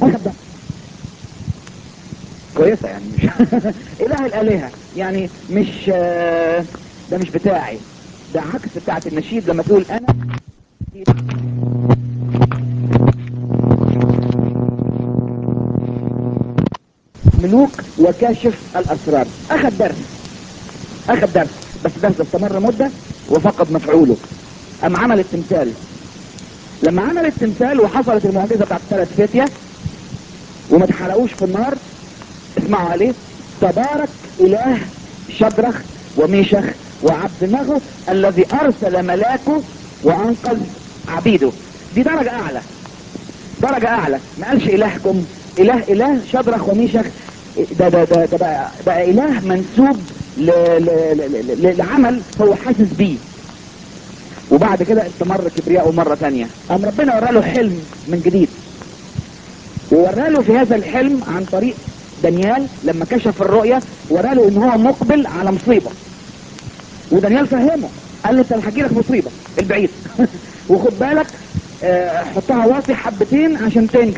اخد ده كويسة يعني مش اله الالهة يعني مش آه، ده مش بتاعي ده عكس بتاعت النشيد لما تقول انا ملوك وكاشف الاسرار اخذ درس اخذ درس بس درس استمر مدة وفقد مفعوله ام عمل التمثال لما عمل التمثال وحصلت المعجزة بتاعت ثلاث فتية وما اتحرقوش في النار اسمعوا عليه تبارك اله شدرخ وميشخ وعبد نغو الذي ارسل ملاكه وانقذ عبيده دي درجة اعلى درجة اعلى ما قالش الهكم اله اله شدرخ وميشخ ده ده ده, ده بقى, بقى اله منسوب ل ل ل ل لعمل هو حاسس بيه وبعد كده استمر كبرياءه مرة تانية قام ربنا ورى له حلم من جديد وورى له في هذا الحلم عن طريق دانيال لما كشف الرؤية ورى له ان هو مقبل على مصيبة ودانيال فهمه قال له انت هجي لك مصيبة البعيد وخد بالك آه، حطها واطي حبتين عشان تنجح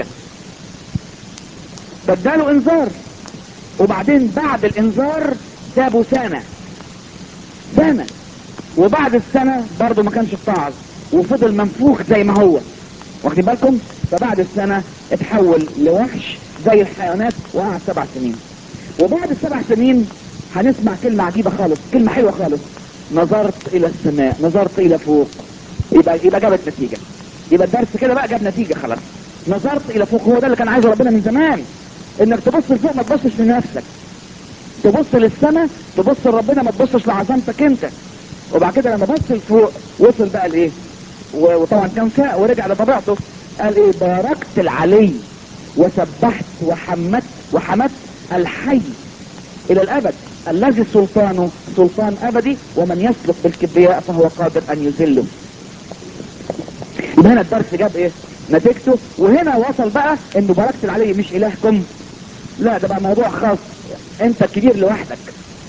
فاداله انذار وبعدين بعد الانذار سابوا سنة سنة وبعد السنة برضه ما كانش اتعظ وفضل منفوخ زي ما هو واخدين بالكم فبعد السنة اتحول لوحش زي الحيوانات وقعد سبع سنين وبعد السبع سنين هنسمع كلمة عجيبة خالص كلمة حلوة خالص نظرت الى السماء نظرت الى فوق يبقى يبقى جابت نتيجة يبقى الدرس كده بقى جاب نتيجة خلاص نظرت الى فوق هو ده اللي كان عايزه ربنا من زمان انك تبص لفوق ما تبصش لنفسك تبص للسماء تبص لربنا ما تبصش لعظمتك انت وبعد كده لما بص لفوق وصل بقى لايه و- وطبعا كان فاق ورجع لطبيعته قال ايه باركت العلي وسبحت وحمدت وحمدت الحي الى الابد الذي سلطانه سلطان ابدي ومن يسلك بالكبرياء فهو قادر ان يذله يبقى هنا الدرس جاب ايه نتيجته وهنا وصل بقى انه باركت العلي مش الهكم لا ده بقى موضوع خاص انت كبير لوحدك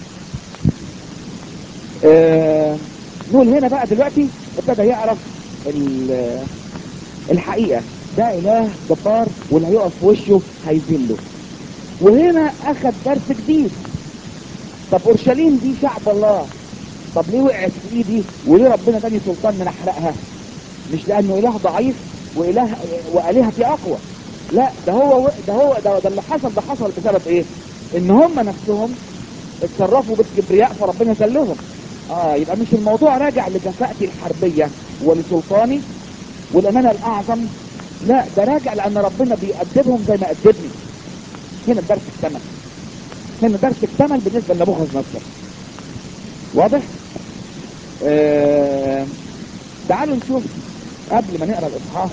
آه نقول هنا بقى دلوقتي ابتدى يعرف ال- الحقيقة ده اله جبار واللي هيقف في وشه هيذله وهنا اخد درس جديد طب اورشليم دي شعب الله طب ليه وقعت في ايدي وليه ربنا اداني سلطان من احرقها مش لانه اله ضعيف واله والهتي اقوى لا ده هو ده هو ده, ده اللي حصل ده حصل بسبب ايه ان هم نفسهم اتصرفوا بالكبرياء فربنا ذلهم اه يبقى مش الموضوع راجع لكفاءتي الحربية ولسلطاني والامانة الاعظم لا ده راجع لان ربنا بيأدبهم زي ما أدبني هنا الدرس اكتمل هنا الدرس اكتمل بالنسبة لنبوخذ نصر واضح آه تعالوا نشوف قبل ما نقرا الاصحاح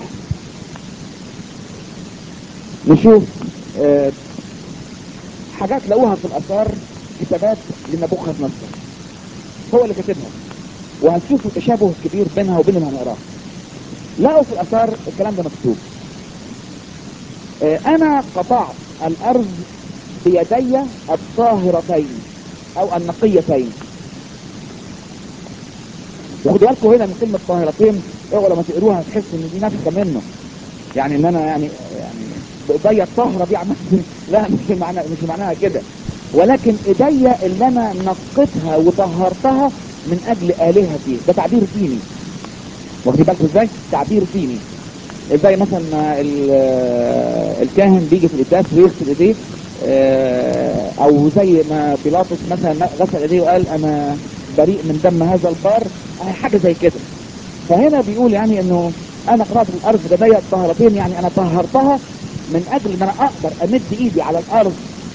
نشوف آه حاجات لقوها في الاثار كتابات لنبوخذ نصر هو اللي كاتبها وهتشوفوا تشابه كبير بينها وبين اللي هنقراه لقوا في الاثار الكلام ده مكتوب آه انا قطعت الارض بيدي الطاهرتين او النقيتين وخدوا بالكم هنا من كلمة طاهرتين اوعوا لما تقروها هتحس ان دي نفسه منه يعني ان انا يعني يعني بايديا الطاهرة دي عملت لا مش معنى مش معناها كده ولكن ايديا اللي انا نقيتها وطهرتها من اجل الهتي ده تعبير ديني واخدين بالكم ازاي تعبير ديني ازاي مثلا ما ال- الكاهن بيجي في القداس ويغسل ايديه آه، او زي ما بيلاطس مثلا غسل ايديه وقال انا بريء من دم هذا البار آه، حاجه زي كده فهنا بيقول يعني انه انا قرات الارض بداية طهرتين يعني انا طهرتها من اجل ان انا اقدر امد ايدي على الارض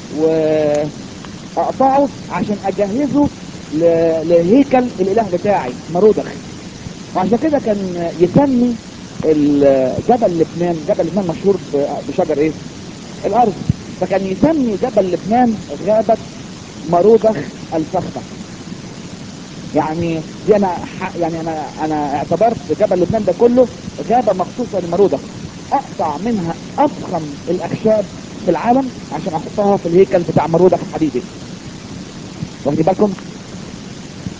واقطعه عشان اجهزه ل- لهيكل الاله بتاعي مرودخ وعشان كده كان يسمي ال- جبل لبنان جبل لبنان مشهور ب- بشجر ايه الارض فكان يسمي جبل لبنان غابة مرودخ الفخمة يعني دي انا ح- يعني انا انا اعتبرت جبل لبنان ده كله غابة مخصوصة لمرودخ اقطع منها افخم الاخشاب في العالم عشان احطها في الهيكل بتاع مرودخ حبيبي واخدين بالكم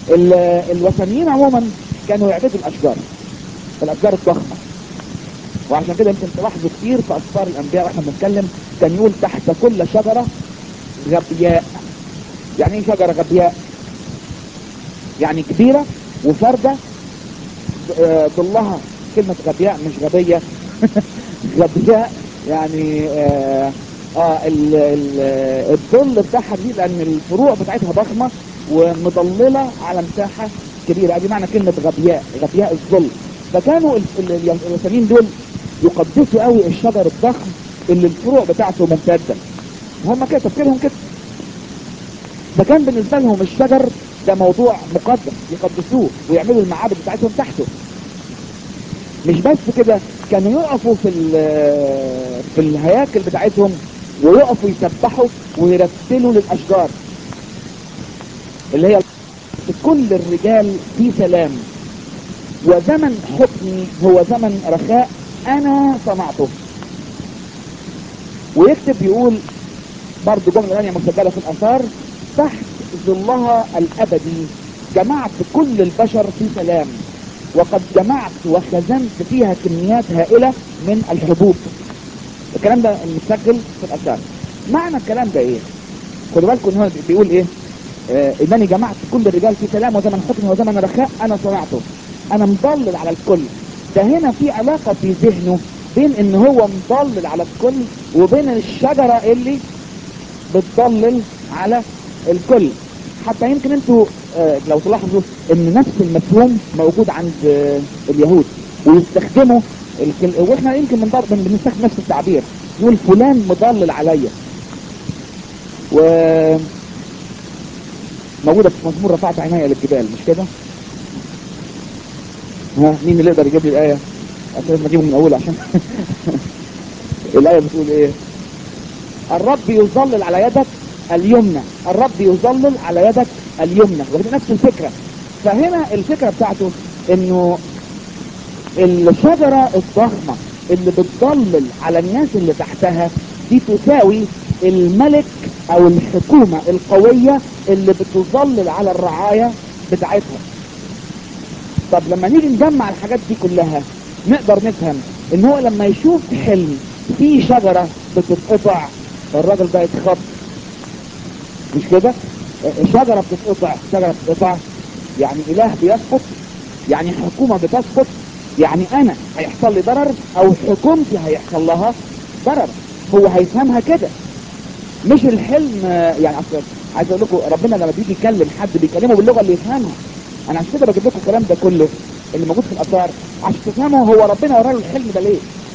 ال- الوثنيين عموما كانوا يعبدوا الاشجار الاشجار الضخمه وعشان كده يمكن تلاحظوا كتير في اسفار الانبياء واحنا بنتكلم كان يقول تحت كل شجره غبياء يعني ايه شجره غبياء يعني كبيره وفارده آه، ظلها كلمه غبياء مش غبيه غبياء يعني اه, آه ال- ال- الظل بتاعها كبير لان الفروع بتاعتها ضخمه ومضلله على مساحه كبيره ادي معنى كلمه غبياء غبياء الظل فكانوا ال- ال- اليابانيين دول يقدسوا قوي الشجر الضخم اللي الفروع بتاعته ممتده هم كده تفكيرهم كده فكان بالنسبه لهم الشجر ده موضوع مقدس يقدسوه ويعملوا المعابد بتاعتهم تحته مش بس كده كانوا يقفوا في ال- في الهياكل بتاعتهم ويقفوا يسبحوا ويرتلوا للاشجار اللي هي كل الرجال في سلام وزمن حكمي هو زمن رخاء انا صنعته ويكتب يقول برضه جمله ثانيه مسجله في الاثار تحت ظلها الابدي جمعت كل البشر في سلام وقد جمعت وخزنت فيها كميات هائله من الحبوب الكلام ده مسجل في الاثار معنى الكلام ده ايه خدوا بالكم ان هو بيقول ايه آه انني جمعت كل الرجال في سلام وزمن حكم وزمن رخاء انا صنعته انا مضلل على الكل ده هنا في علاقة في ذهنه بين ان هو مضلل على الكل وبين الشجرة اللي بتضلل على الكل حتى يمكن انتوا آه لو تلاحظوا ان نفس المفهوم موجود عند آه اليهود ويستخدموا الكل... واحنا يمكن من ضرب بنستخدم نفس التعبير نقول فلان مضلل عليا و موجودة في مزمور رفعت عيني للجبال مش كده؟ ها مين اللي يقدر يجيب لي الآية؟ عشان لازم اجيبه من أول عشان الآية بتقول إيه؟ الرب يظلل على يدك اليمنى الرب يظلل على يدك اليمنى وده نفس الفكرة فهنا الفكرة بتاعته انه الشجرة الضخمة اللي بتضلل على الناس اللي تحتها دي تساوي الملك او الحكومة القوية اللي بتظلل على الرعاية بتاعتها طب لما نيجي نجمع الحاجات دي كلها نقدر نفهم ان هو لما يشوف حلم في شجرة بتتقطع الراجل ده يتخض مش كده شجرة بتتقطع شجرة بتتقطع يعني اله بيسقط يعني حكومة بتسقط يعني انا هيحصل لي ضرر او حكومتي هيحصل لها ضرر هو هيفهمها كده مش الحلم يعني اصل عايز اقول لكم ربنا لما بيجي يكلم حد بيكلمه باللغه اللي يفهمها انا عشان كده بجيب لكم الكلام ده كله اللي موجود في الاثار عشان تفهموا هو ربنا ورا له الحلم ده ليه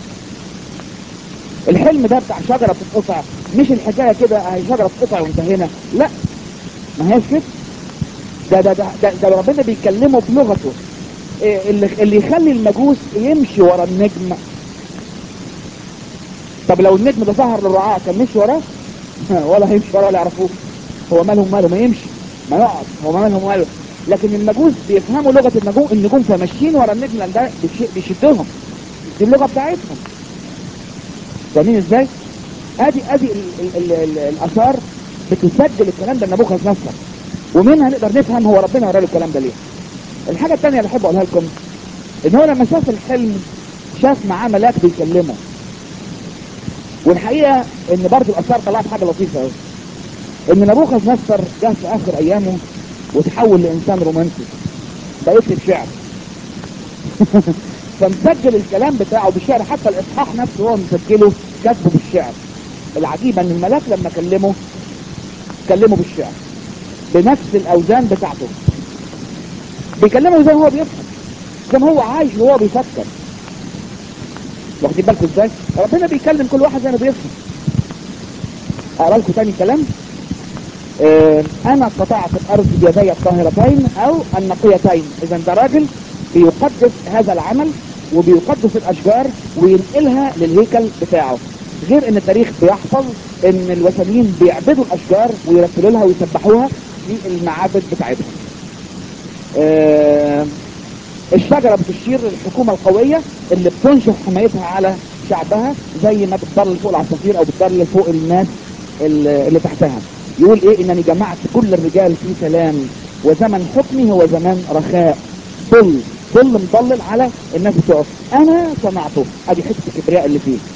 الحلم ده بتاع شجره بتتقطع مش الحكايه كده اهي شجره بتتقطع وانتهينا لا ما هيش كده ده ده ده, ده, ده ربنا بيكلمه بلغته إيه اللي اللي يخلي المجوس يمشي ورا النجم طب لو النجم ده ظهر للرعاة كان مشي وراه ولا هيمشي وراه ولا يعرفوه هو مالهم ماله ما يمشي ما يقعد هو مالهم ماله لكن المجوس بيفهموا لغة النجوم النجوم فماشيين ورا النجم لان ده بيش- بيشدهم دي اللغة بتاعتهم فاهمين ازاي؟ ادي ادي ال ال ال ال الاثار بتسجل الكلام ده لنبوخذ نصر ومنها نقدر نفهم هو ربنا ورا له الكلام ده ليه الحاجة الثانية اللي احب اقولها لكم ان هو لما شاف الحلم شاف معاه ملاك بيكلمه والحقيقة ان برضو الاثار طلعت حاجة لطيفة قوي ان نبوخذ نصر جه في اخر ايامه وتحول لانسان رومانسي بقى يكتب شعر فمسجل الكلام بتاعه بالشعر حتى الاصحاح نفسه هو مسجله كاتبه بالشعر العجيب ان الملاك لما كلمه كلمه بالشعر بنفس الاوزان بتاعته بيكلمه زي ما هو بيفهم زي ما هو عايش وهو بيفكر واخدين بالكم ازاي ربنا بيكلم كل واحد زي ما بيفهم اقرا لكم تاني كلام آه انا قطعت الارض بيدي الطاهرتين او النقيتين اذا ده راجل بيقدس هذا العمل وبيقدس الاشجار وينقلها للهيكل بتاعه غير ان التاريخ بيحفظ ان الوثنيين بيعبدوا الاشجار ويرتلوا لها ويسبحوها في المعابد بتاعتهم آه الشجرة بتشير للحكومة القوية اللي بتنشر حمايتها على شعبها زي ما بتضل فوق العصافير او بتضل فوق الناس اللي اللي تحتها يقول ايه انني جمعت كل الرجال في سلام وزمن حكمي هو زمان رخاء ظل ظل مضلل على الناس بتوعه انا صنعته ادي حته الكبرياء اللي فيه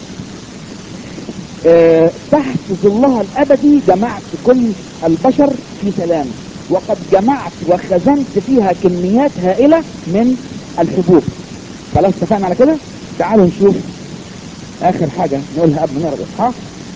آه، تحت ظلها الابدي جمعت كل البشر في سلام وقد جمعت وخزنت فيها كميات هائله من الحبوب خلاص اتفقنا على كده تعالوا نشوف اخر حاجه نقولها قبل ما نقرا الاصحاح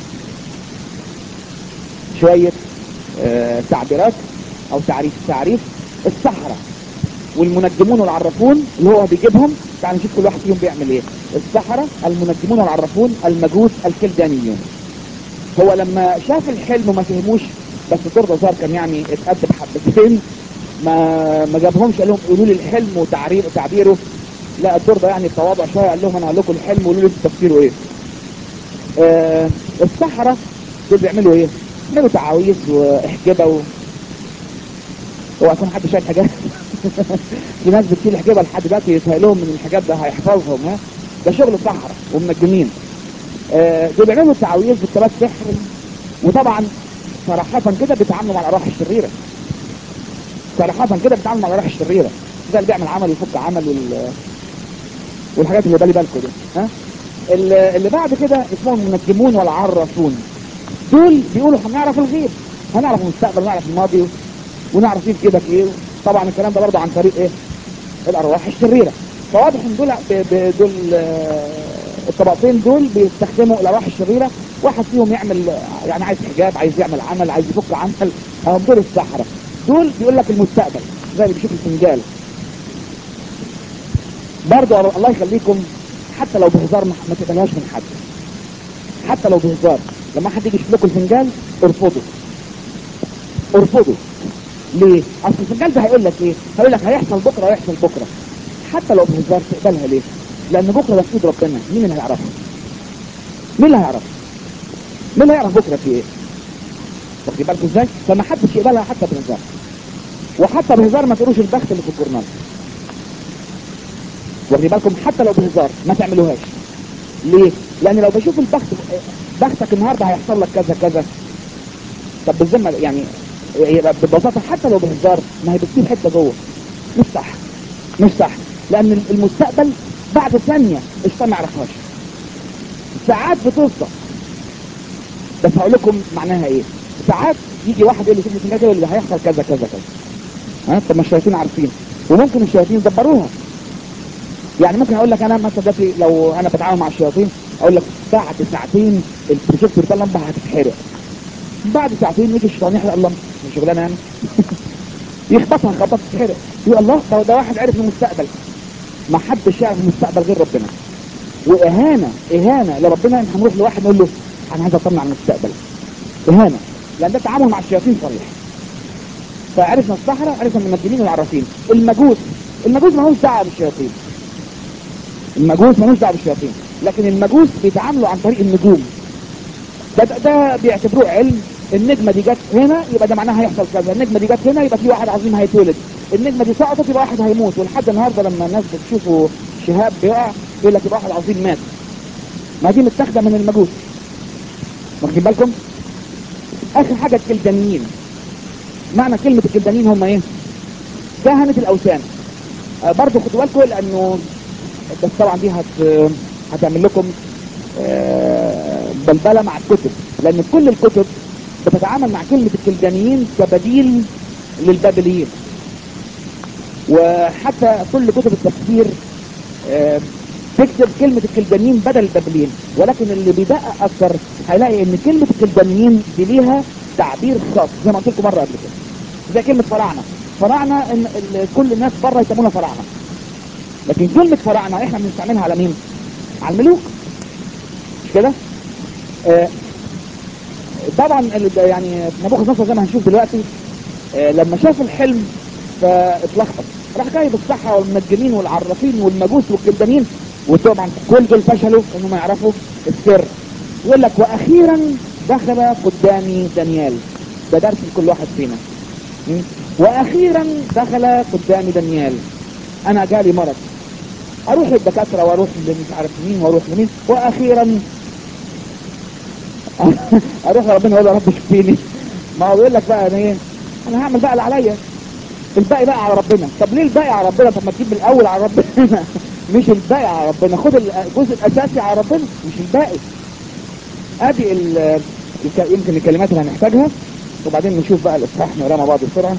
شويه آه، تعبيرات او تعريف تعريف السحره والمنجمون والعرافون اللي هو بيجيبهم تعال نشوف كل واحد فيهم بيعمل ايه السحرة المنجمون والعرافون المجوس الكلدانيون هو لما شاف الحلم وما فهموش بس الدور زار كان يعني اتأدب حبتين ما ما جابهمش قال لهم قولوا لي الحلم وتعريف تعبيره لا الدور ده يعني تواضع شويه قال لهم انا هقول لكم الحلم وقولوا لي تفسيره ايه آه السحرة دول بيعملوا ايه؟ بيعملوا تعاويذ واحجبه و... هو اصلا حد شايف حاجات في ناس بتشيل حجابها لحد دلوقتي يتهيألهم ان الحجاب ده هيحفظهم ها ده شغل سحرة ومنجمين آه دول بيعملوا تعاويذ بكتابات سحر وطبعا صراحة كده بيتعاملوا مع الارواح الشريرة صراحة كده بيتعاملوا مع الارواح الشريرة ده اللي بيعمل عمل ويفك عمل وال... والحاجات اللي بالي بالكم دي ها اللي اللي بعد كده اسمهم المنجمون والعرافون دول بيقولوا هنعرف الغيب هنعرف المستقبل ونعرف الماضي ونعرف ايه في جيبك ايه طبعا الكلام ده برضه عن طريق ايه الارواح الشريره فواضح ان دول ب- ب- دول آه، الطبقتين دول بيستخدموا الارواح الشريره واحد فيهم يعمل آه، يعني عايز حجاب عايز يعمل عمل عايز يفك عمل هم دول السحره دول بيقول لك المستقبل زي اللي بيشوف الفنجال برضه الله يخليكم حتى لو بهزار ما ما تقبلهاش من حد حتى لو بهزار لما حد يجي يشوف لكم الفنجان ارفضوا ارفضوا ليه؟ اصل الفنجان ده هيقول لك ايه؟ هيقول لك هيحصل بكره ويحصل بكره حتى لو بهزار تقبلها ليه؟ لان بكره ده في ايد ربنا مين اللي هيعرفها؟ مين اللي هيعرفها؟ مين اللي هيعرف بكره في ايه؟ واخد بالكم ازاي؟ فما حدش يقبلها حتى بهزار وحتى بهزار ما تقولوش البخت اللي في الجورنال واخدين بالكم حتى لو بهزار ما تعملوهاش ليه؟ لان لو بشوف البخت بختك النهارده هيحصل لك كذا كذا طب بالذمه يعني يبقى ببساطه حتى لو بهزار ما هي بتسيب حته جوه مش صح مش صح لان المستقبل بعد ثانيه الشيطان ما يعرفهاش ساعات بتوصل بس هقول لكم معناها ايه ساعات يجي واحد يقول لي شوف الفنجان كده اللي هيحصل كذا كذا كذا ها طب ما الشياطين عارفين وممكن الشياطين يدبروها يعني ممكن اقول لك انا مثلا دلوقتي لو انا بتعامل مع الشياطين اقول لك بعد ساعتين البروجيكتور بتاع اللمبه هتتحرق بعد ساعتين يجي الشيطان يحرق اللمبه مش شغلانه يعني يخبطها خبطه تتحرق يقول الله ده, ده واحد عرف المستقبل ما حدش يعرف المستقبل غير ربنا واهانه اهانه لربنا ان هنروح لواحد نقول له انا عايز اطمن عن المستقبل اهانه لان ده تعامل مع الشياطين صريح فعرفنا الصحراء عرفنا المنجمين والعرافين المجوس المجوس ملوش دعوه بالشياطين المجوس ملوش دعوه بالشياطين لكن المجوس بيتعاملوا عن طريق النجوم ده, ده, ده بيعتبروه علم النجمه دي جت هنا يبقى ده معناها هيحصل كذا النجمه دي جت هنا يبقى في واحد عظيم هيتولد النجمه دي سقطت يبقى واحد هيموت ولحد النهارده لما الناس بتشوفوا شهاب بيقع يقول لك يبقى واحد عظيم مات ما دي متاخده من المجوس واخدين بالكم اخر حاجه الكلدانيين معنى كلمه الكلدانيين هم ايه كهنه الاوثان آه برضه خدوا بالكم لانه بس طبعا دي هت هتعمل لكم آه، بلبله مع الكتب لان كل الكتب بتتعامل مع كلمه الكلدانيين كبديل للبابليين وحتى كل كتب التفسير آه، تكتب كلمة الكلدانيين بدل البابليين ولكن اللي بيدقق اكتر هيلاقي ان كلمة الكلدانيين دي ليها تعبير خاص زي ما قلت لكم مرة قبل كده زي كلمة فراعنة فراعنة ان ال- كل الناس بره يسمونها فراعنة لكن كلمة فراعنة احنا بنستعملها على مين؟ على الملوك مش كده؟ آه طبعا ال- ده يعني نبوخذ نصر زي ما هنشوف دلوقتي آه لما شاف الحلم فاتلخبط راح جايب الصحة والمنجمين والعرافين والمجوس والكلدانيين وطبعا كل دول فشلوا انهم يعرفوا السر يقول لك واخيرا دخل قدامي دانيال ده درس لكل واحد فينا م? واخيرا دخل قدامي دانيال انا جالي مرض اروح للدكاتره واروح لمش عارف مين واروح لمين واخيرا اروح لربنا اقول له يا رب اشفيني ما هو بيقول لك بقى انا ايه انا هعمل بقى اللي عليا الباقي بقى على ربنا طب ليه الباقي على ربنا طب ما تجيب الاول على ربنا مش الباقي على ربنا خد الجزء الاساسي على ربنا مش الباقي ادي ال الك- يمكن الكلمات اللي هنحتاجها وبعدين نشوف بقى الاصحاح نقرا مع بعض بسرعه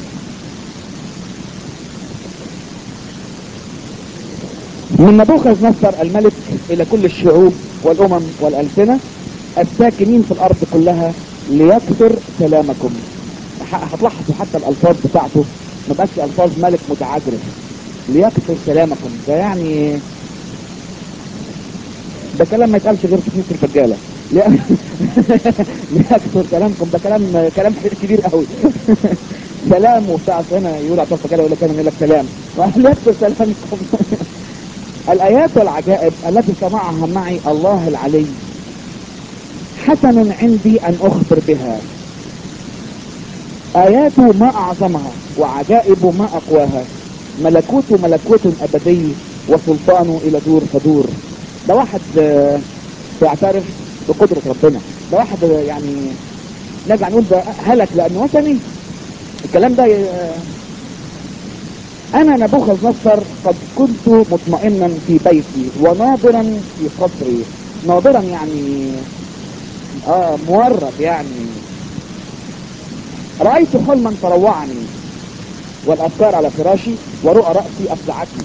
من نبوخذ نصر الملك الى كل الشعوب والامم والالسنه الساكنين في الارض كلها ليكثر سلامكم ح- هتلاحظوا حتى الالفاظ بتاعته ما بقتش الفاظ ملك متعجرف ليكثر سلامكم ده يعني ده كلام ما يتقالش غير في كنيسه الرجاله لي- ليكثر سلامكم ده كلام كلام كبير قوي سلام وبتاع هنا يقول على الرجاله يقول لك انا يقول لك سلام ليكثر سلامكم الآيات والعجائب التي صنعها معي الله العلي حسن عندي أن أخبر بها آيات ما أعظمها وعجائب ما أقواها ملكوت ملكوت أبدي وسلطان إلى دور فدور ده واحد آه، بيعترف بقدرة ربنا ده واحد آه، يعني نرجع نقول ده هلك لأنه وثني الكلام ده آه، انا نبوخذ نصر قد كنت مطمئنا في بيتي وناظرا في قصري ناظرا يعني اه مورد يعني رأيت حلما تروعني والافكار على فراشي ورؤى رأسي افزعتني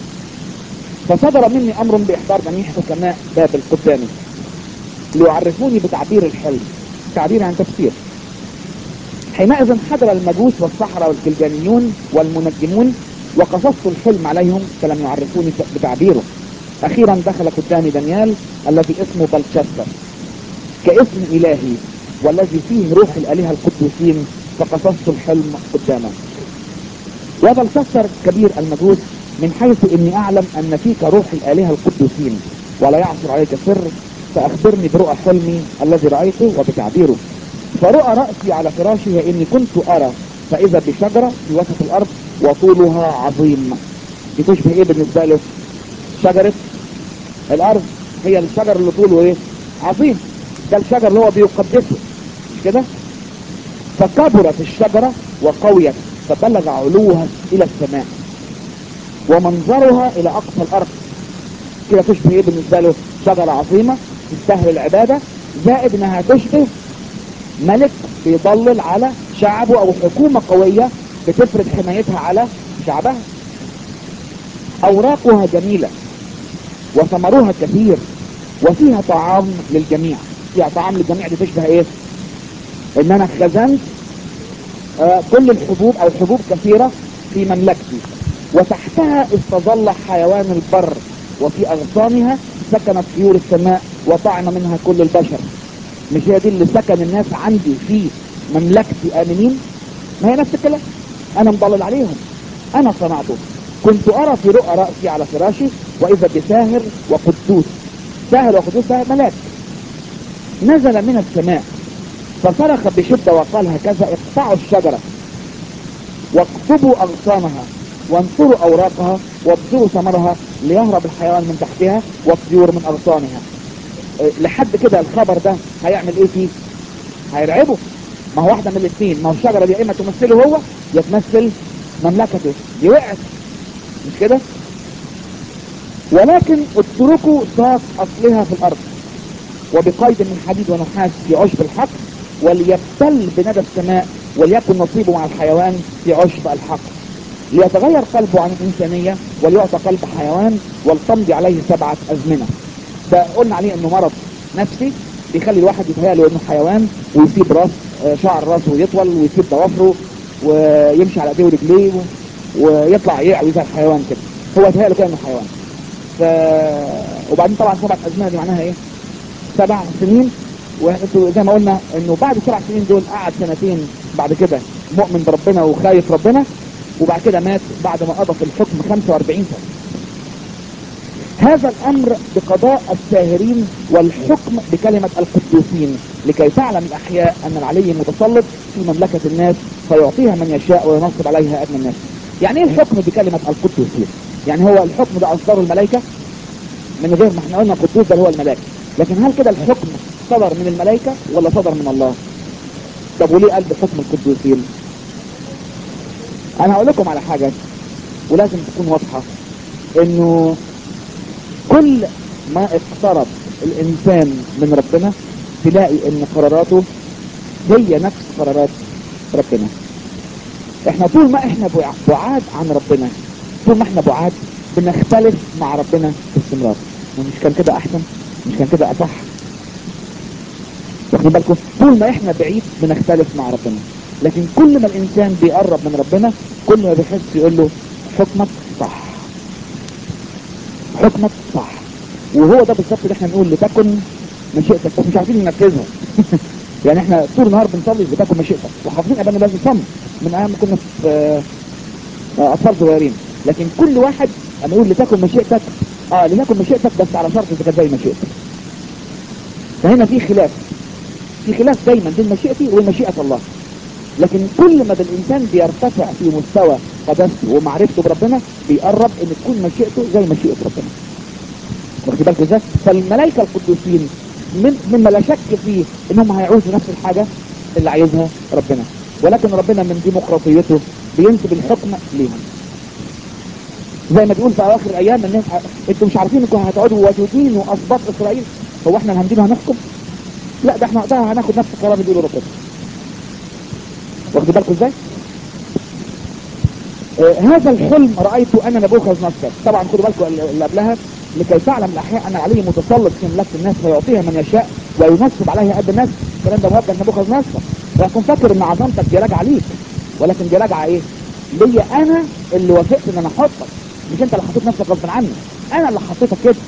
فصدر مني امر باحضار جميع حكماء بابل قدامي ليعرفوني بتعبير الحلم تعبير عن تفسير حينئذ حضر المجوس والسحرة والكلدانيون والمنجمون وقصصت الحلم عليهم فلم يعرفوني بتعبيره اخيرا دخل قدامي دانيال الذي اسمه بلشستر كاسم الهي والذي فيه روح الالهه القدوسين فقصصت الحلم قدامه يا بلشستر كبير المجوس من حيث اني اعلم ان فيك روح الالهه القدوسين ولا يعثر عليك سر فاخبرني برؤى حلمي الذي رايته وبتعبيره فرؤى راسي على فراشي هي اني كنت ارى فاذا بشجره في وسط الارض وطولها عظيم دي تشبه ايه بالنسبه له شجره الارض هي الشجر اللي طوله ايه عظيم ده الشجر اللي هو بيقدسه مش كده فكبرت الشجرة وقويت فبلغ علوها الى السماء ومنظرها الى اقصى الارض كده تشبه ايه بالنسبة له شجرة عظيمة تستاهل العبادة زائد انها تشبه ملك بيضلل على شعبه او حكومة قوية بتفرض حمايتها على شعبها اوراقها جميلة وثمرها كثير وفيها طعام للجميع فيها طعام للجميع دي تشبه ايه ان انا خزنت آه كل الحبوب او حبوب كثيرة في مملكتي وتحتها استظل حيوان البر وفي اغصانها سكنت طيور السماء وطعم منها كل البشر مش هي دي اللي سكن الناس عندي في مملكتي امنين ما هي نفس الكلام انا مضلل عليهم انا صنعته كنت ارى في رؤى رأسي على فراشي واذا بساهر وقدوس ساهر وقدوس ده ملاك نزل من السماء فصرخ بشدة وقال هكذا اقطعوا الشجرة واقطبوا اغصانها وانصروا اوراقها وابصروا ثمرها ليهرب الحيوان من تحتها والطيور من اغصانها إيه، لحد كده الخبر ده هيعمل ايه فيه هيرعبه ما هو واحدة من الاثنين ما هو الشجرة دي يا اما تمثله هو يا تمثل مملكته دي وقعت مش كده ولكن اتركوا ساق اصلها في الارض وبقيد من حديد ونحاس في عشب الحق وليبتل بندى السماء وليكن نصيبه مع الحيوان في عشب الحق ليتغير قلبه عن الإنسانية وليعطى قلب حيوان ولتمضي عليه سبعة أزمنة ده قلنا عليه انه مرض نفسي بيخلي الواحد يتهيأله انه حيوان ويسيب راس آه، شعر راسه يطول ويسيب ضوافره ويمشي على ايديه ورجليه ويطلع يعوي زي الحيوان كده هو يتهيأله كده انه حيوان ف... وبعدين طبعا سبعة أزمنة دي معناها ايه سبع سنين وانتوا زي ما قلنا انه بعد السبع سنين دول قعد سنتين بعد كده مؤمن بربنا وخايف ربنا وبعد كده مات بعد ما قضى في الحكم 45 سنة هذا الامر بقضاء الساهرين والحكم بكلمة القدوسين لكي تعلم الاحياء ان العلي متسلط في مملكة الناس فيعطيها من يشاء وينصب عليها ادنى الناس يعني ايه الحكم بكلمة القدوسين يعني هو الحكم ده اصدره الملائكة من غير ما احنا قلنا القدوس ده هو الملاك لكن هل كده الحكم صدر من الملائكة ولا صدر من الله طب وليه قال بحكم القدوسين انا هقول لكم على حاجة ولازم تكون واضحة انه كل ما اقترب الانسان من ربنا تلاقي ان قراراته هي نفس قرارات ربنا احنا طول ما احنا بع- بعاد عن ربنا طول ما احنا بعاد بنختلف مع ربنا باستمرار ومش كان كده احسن مش كان كده اصح واخدين بالكم طول ما احنا بعيد بنختلف مع ربنا لكن كل ما الانسان بيقرب من ربنا كل ما بيحس يقول له حكمك صح حكمك صح وهو ده بالظبط اللي احنا نقول لتكن مشيئتك بس مش عارفين ننفذها يعني احنا طول النهار بنصلي لتكن مشيئتك وحافظين ابانا لازم صم من ايام ما كنا في آه، آه، اطفال صغيرين لكن كل واحد انا اقول لتكن مشيئتك اه لتكن مشيئتك بس على شرط اذا كانت زي مشيئتك فهنا في خلاف في خلاف دايما بين مشيئتي ومشيئة الله لكن كل ما الانسان بيرتفع في مستوى قداسته ومعرفته بربنا بيقرب ان تكون مشيئته زي مشيئة ربنا واخد بالكم ازاي فالملائكة القدوسين من مما لا شك فيه انهم هيعوزوا نفس الحاجة اللي عايزها ربنا ولكن ربنا من ديمقراطيته بينسب الحكم ليهم زي ما بيقول في اواخر الايام ان انتوا مش عارفين انكم هتقعدوا وتدينوا اسباط اسرائيل هو احنا اللي هندين وهنحكم لا ده احنا وقتها هناخد نفس القرار اللي بيقوله ربنا واخد بالكم ازاي آه هذا الحلم رايته انا نبوخذ نصر طبعا خدوا بالكم اللي قبلها لكي تعلم الاحياء ان عليه متسلط في مملكه الناس فيعطيها من يشاء وينصب عليها قد الناس الكلام ده موجه لنبوخذ نصر فكن فاكر ان عظمتك دي راجعه ليك ولكن دي راجعه ايه؟ ليا انا اللي وافقت ان انا احطك مش انت اللي حطيت نفسك غصب عني انا اللي حطيتك كده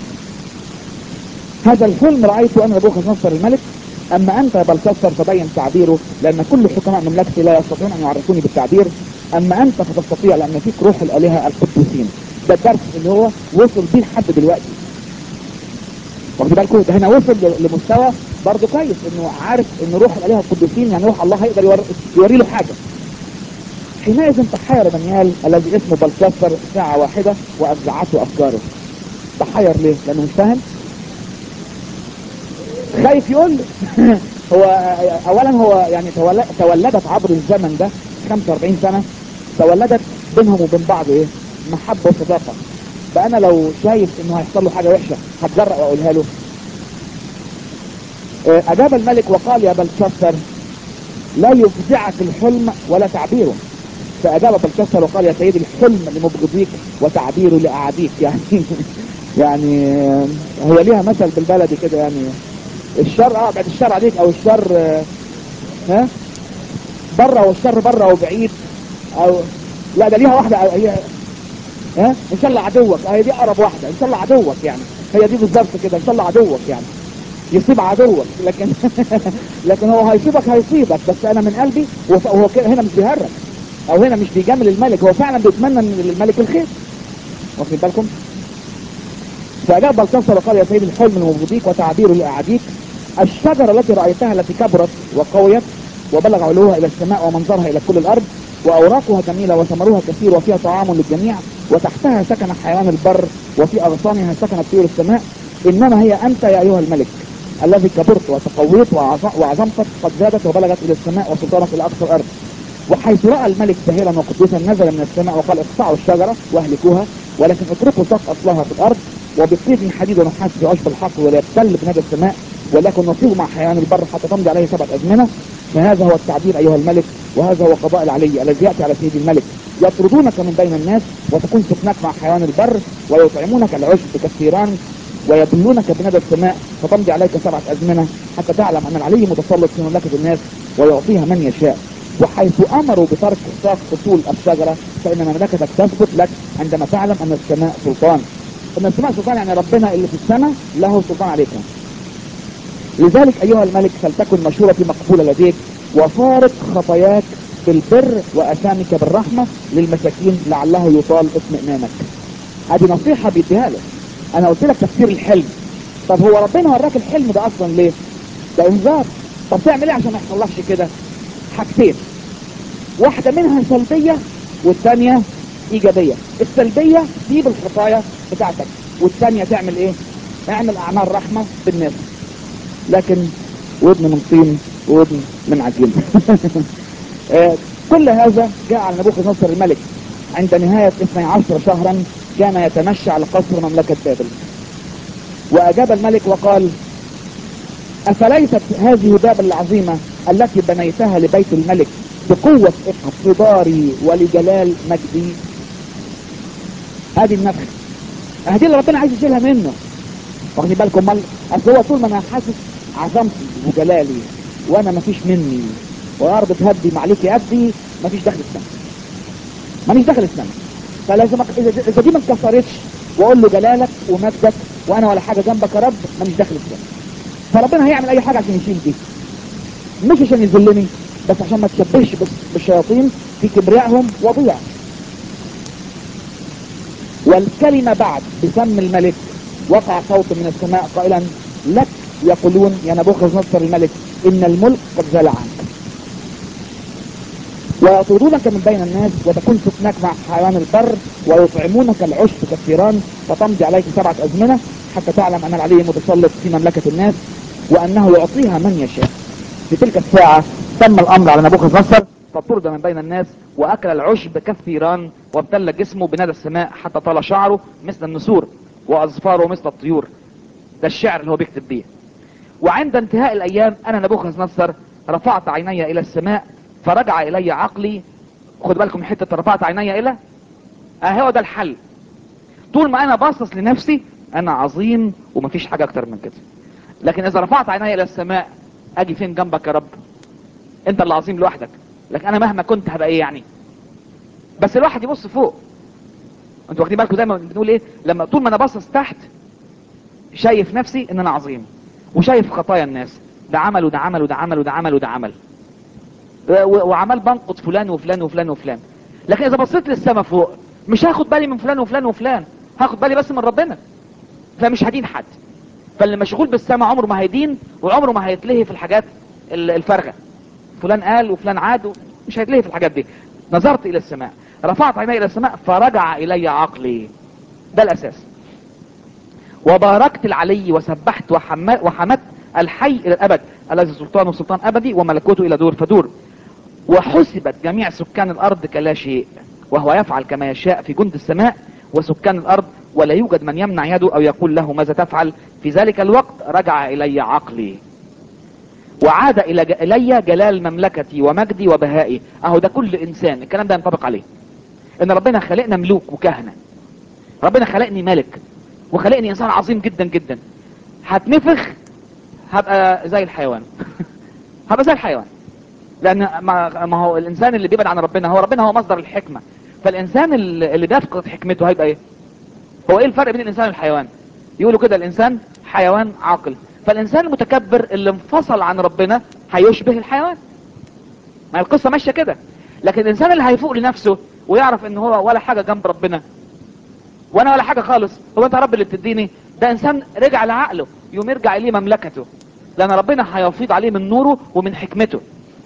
هذا الحلم رأيته أنا نبوخذ نصر الملك أما أنت يا بلشسر فبين تعبيره لأن كل حكماء مملكتي لا يستطيعون أن يعرفوني بالتعبير أما أنت فتستطيع لأن فيك روح الآلهة القدوسين ده الدرس اللي هو وصل بيه لحد دلوقتي واخد بالكم ده هنا وصل ل- لمستوى برضه كويس انه عارف ان روح الالهه القدوسين يعني روح الله هيقدر يور- يوري له حاجه حينئذ تحير دانيال الذي اسمه بلشسر ساعه واحده وافزعته افكاره تحير ليه؟ لانه مش فاهم خايف يقول له. هو اولا هو يعني تول- تولدت عبر الزمن ده 45 سنة تولدت بينهم وبين بعض ايه محبة وصداقة فانا لو شايف انه هيحصل له حاجة وحشة هتجرأ واقولها له آه، اجاب الملك وقال يا بلشسر لا يفزعك الحلم ولا تعبيره فاجاب بلشسر وقال يا سيدي الحلم لمبغضيك وتعبيره لاعاديك يعني يعني آه، هي ليها مثل بالبلدي كده يعني الشر اه بعد الشر عليك او الشر آه، ها بره والشر بره وبعيد او لا ده ليها واحده أو هي ها ان شاء الله عدوك هي دي اقرب واحده ان شاء الله عدوك يعني هي دي بالظبط كده ان شاء الله عدوك يعني يصيب عدوك لكن لكن هو هيصيبك هيصيبك بس انا من قلبي وف- وهو كده هنا مش بيهرج او هنا مش بيجامل الملك هو فعلا بيتمنى من للملك الخير واخدين بالكم فأجاب بلقصر وقال يا سيدي الحلم المبغضيك وتعبير لأعاديك الشجرة التي رأيتها التي كبرت وقويت وبلغ علوها إلى السماء ومنظرها إلى كل الأرض وأوراقها جميلة وثمرها كثير وفيها طعام للجميع وتحتها سكن حيوان البر وفي أغصانها سكنت طيور السماء إنما هي أنت يا أيها الملك الذي كبرت وتقويت وعظ- وعظمتك قد زادت وبلغت إلى السماء وسلطانك إلى أقصى الأرض وحيث رأى الملك باهرا وقدوسا نزل من السماء وقال اقطعوا الشجرة واهلكوها ولكن اتركوا سقط اصلها في الارض وبطيف حديد ونحاس في عشب الحق ولا يبتل بنادى السماء ولكن نصيب مع حيوان البر حتى تمضي عليه سبعة أزمنة فهذا هو التعبير أيها الملك وهذا هو قضاء العلي الذي يأتي على سيد الملك يطردونك من بين الناس وتكون سكنك مع حيوان البر ويطعمونك العشب كالثيران ويبلونك بندى السماء فتمضي عليك سبعة أزمنة حتى تعلم أن العلي متسلط في مملكة الناس ويعطيها من يشاء وحيث أمروا بترك ساق أصول الشجرة فإن مملكتك تثبت لك عندما تعلم أن السماء سلطان أن السماء سلطان يعني ربنا اللي في السماء له سلطان عليك لذلك أيها الملك فلتكن مشورتي مقبولة لديك وفارق خطاياك بالبر وأثامك بالرحمة للمساكين لعله يطال اطمئنانك هذه نصيحة بيديها لك أنا قلت لك تفسير الحلم طب هو ربنا وراك الحلم ده أصلا ليه؟ ده إنذار طب تعمل إيه عشان ما يحصلكش كده؟ حاجتين واحدة منها سلبية والثانية إيجابية السلبية سيب الخطايا بتاعتك والثانية تعمل إيه؟ اعمل أعمال رحمة بالناس لكن ودن من طين وودن من عجين آه، كل هذا جاء على نبوخذ نصر الملك عند نهاية 12 شهرا كان يتمشى على قصر مملكة بابل وأجاب الملك وقال أفليست هذه بابل العظيمة التي بنيتها لبيت الملك بقوة اقتداري ولجلال مجدي هذه النفخ هذه اللي ربنا عايز يشيلها منه واخدين بالكم مال اصل هو طول ما انا حاسس عظمتي وجلالي وانا مفيش مني وارض تهدي معليك يدي مفيش دخل السماء ماليش دخل السماء فلازم أق- اذا اذا دي ما اتكسرتش واقول له جلالك ومجدك وانا ولا حاجه جنبك يا رب ماليش دخل السماء فربنا هيعمل اي حاجه عشان يشيل دي مش عشان يذلني بس عشان ما تشبهش بس- بالشياطين في كبريائهم وضيع والكلمة بعد بسم الملك وقع صوت من السماء قائلا لك يقولون يا نبوخذ نصر الملك ان الملك قد زال عنك ويطردونك من بين الناس وتكون سكناك مع حيوان البر ويطعمونك العشب كالثيران فتمضي عليك سبعة أزمنة حتى تعلم أن العلي متسلط في مملكة الناس وأنه يعطيها من يشاء في تلك الساعة تم الأمر على نبوخذ نصر فطرد من بين الناس وأكل العشب كالثيران وابتل جسمه بندى السماء حتى طال شعره مثل النسور وأظفاره مثل الطيور ده الشعر اللي هو بيكتب بيه وعند انتهاء الأيام أنا نبوخذ نصر رفعت عيني إلى السماء فرجع إلي عقلي خد بالكم حتة رفعت عيني إلى اه هو ده الحل طول ما أنا باصص لنفسي أنا عظيم ومفيش حاجة أكتر من كده لكن إذا رفعت عيني إلى السماء أجي فين جنبك يا رب أنت اللي عظيم لوحدك لكن أنا مهما كنت هبقى إيه يعني بس الواحد يبص فوق انتوا واخدين بالكم دايما بنقول ايه لما طول ما انا باصص تحت شايف نفسي ان انا عظيم وشايف خطايا الناس ده عمل وده عمل وده عمل وده عمل وده عمل و- وعمال بنقد فلان وفلان وفلان وفلان لكن اذا بصيت للسما فوق مش هاخد بالي من فلان وفلان وفلان هاخد بالي بس من ربنا فمش هدين حد فاللي مشغول بالسما عمره ما هيدين وعمره ما هيتلهي في الحاجات ال- الفارغه فلان قال وفلان عاد و- مش هيتلهي في الحاجات دي نظرت الى السماء رفعت عيني الى السماء فرجع الي عقلي ده الاساس وباركت العلي وسبحت وحم- وحمدت الحي الى الابد الذي سلطانه سلطان ابدي وملكوته الى دور فدور وحسبت جميع سكان الارض كلا شيء وهو يفعل كما يشاء في جند السماء وسكان الارض ولا يوجد من يمنع يده او يقول له ماذا تفعل في ذلك الوقت رجع الي عقلي وعاد الى ج- الي جلال مملكتي ومجدي وبهائي اهو ده كل انسان الكلام ده ينطبق عليه ان ربنا خلقنا ملوك وكهنه ربنا خلقني ملك وخلقني انسان عظيم جدا جدا هتنفخ هبقى زي الحيوان هبقى زي الحيوان لان ما ما هو الانسان اللي بيبعد عن ربنا هو ربنا هو مصدر الحكمه فالانسان اللي اللي بيفقد حكمته هيبقى ايه هو ايه الفرق بين الانسان والحيوان يقولوا كده الانسان حيوان عاقل فالانسان المتكبر اللي انفصل عن ربنا هيشبه الحيوان ما القصه ماشيه كده لكن الانسان اللي هيفوق لنفسه ويعرف ان هو ولا حاجه جنب ربنا وانا ولا حاجه خالص هو انت يا رب اللي بتديني ده انسان رجع لعقله يوم يرجع اليه مملكته لان ربنا هيفيض عليه من نوره ومن حكمته